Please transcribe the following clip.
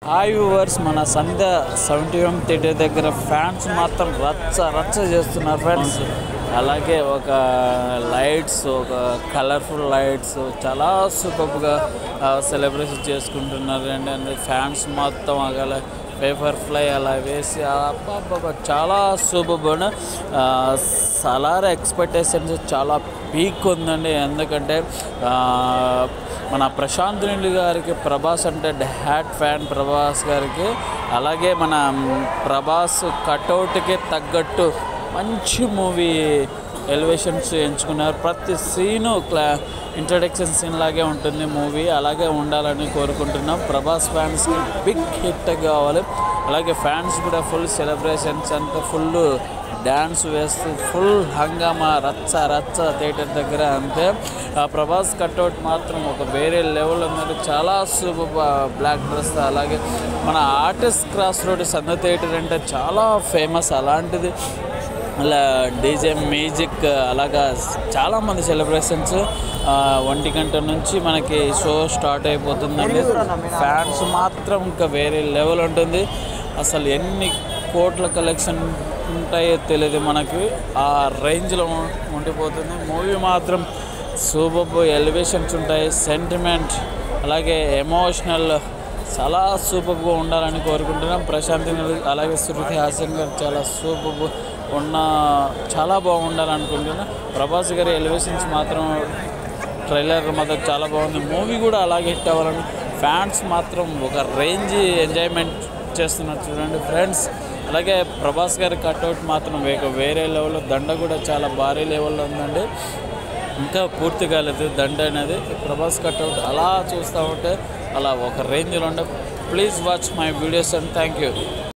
hi viewers మన Sandhya seventy M theatre దగ్గర fans మాత్రం రచ్చ రచ్చ చేస్తున్నారు ఫ్రెండ్స్ అలాగే ఒక లైట్స్ ఒక కలర్ఫుల్ లైట్స్ చాలా సూపర్గా సెలబ్రేషన్ చేసుకుంటున్నారు అండి ఫ్యాన్స్ మొత్తం అగల పేపర్ ఫ్లై అలా వేసి అబ్బబ్బబ్బ చాలా సూపర్ సలార్ ఎక్స్పెక్టేషన్స్ చాలా పీక్ ఉందండి ఎందుకంటే ఆ, మన ప్రశాంత్ నీళ్ళు గారికి ప్రభాస్ అంటే హ్యాట్ ఫ్యాన్ ప్రభాస్ గారికి అలాగే మన ప్రభాస్ కటౌట్కి తగ్గట్టు మంచి మూవీ ఎలివేషన్స్ ఎంచుకున్నారు ప్రతి సీను క్లా ఇంట్రడక్షన్ సీన్ లాగే ఉంటుంది మూవీ అలాగే ఉండాలని కోరుకుంటున్నాం ప్రభాస్ ఫ్యాన్స్కి బిగ్ హిట్ కావాలి అలాగే ఫ్యాన్స్ కూడా ఫుల్ సెలబ్రేషన్స్ అంతా ఫుల్ డ్యాన్స్ వేస్తూ ఫుల్ హంగామా రచ్చ రచ్చ థియేటర్ దగ్గర అంతే ఆ ప్రభాస్ కట్అవుట్ మాత్రం ఒక వేరే లెవెల్ ఉన్నది చాలా సూపర్ బ్లాక్ డ్రెస్ అలాగే మన ఆర్టిస్ట్ క్రాస్ రోడ్ సంద థియేటర్ అంటే చాలా ఫేమస్ అలాంటిది అలా డీజే మ్యూజిక్ అలాగా చాలామంది సెలబ్రేషన్స్ ఒంటి గంట నుంచి మనకి షో స్టార్ట్ అయిపోతుందండి ఫ్యాన్స్ మాత్రం ఇంకా వేరే లెవెల్ ఉంటుంది అసలు ఎన్ని కోట్ల కలెక్షన్ ఉంటాయో తెలియదు మనకి ఆ రేంజ్లో ఉండిపోతుంది మూవీ మాత్రం సూపర్ ఎలివేషన్స్ ఉంటాయి సెంటిమెంట్ అలాగే ఎమోషనల్ చాలా సూపర్గా ఉండాలని కోరుకుంటున్నాం ప్రశాంత్ నీల్ అలాగే శృతి హాసన్ గారు చాలా సూపర్ ఉన్న చాలా బాగుండాలని అనుకుంటున్నాం ప్రభాస్ గారి ఎలివేషన్స్ మాత్రం ట్రైలర్ మాత్రం చాలా బాగుంది మూవీ కూడా అలాగే హిట్ అవ్వాలని ఫ్యాన్స్ మాత్రం ఒక రేంజ్ ఎంజాయ్మెంట్ చేస్తున్నారు చూడండి ఫ్రెండ్స్ అలాగే ప్రభాస్ గారి కట్అవుట్ మాత్రం వేక వేరే లెవెల్లో దండ కూడా చాలా భారీ లెవెల్లో ఉందండి ఇంకా పూర్తి కాలేదు దండ అనేది ప్రభాస్ కట్అవుట్ అలా చూస్తూ ఉంటే అలా ఒక రేంజ్లో ఉండే please watch my videos and thank you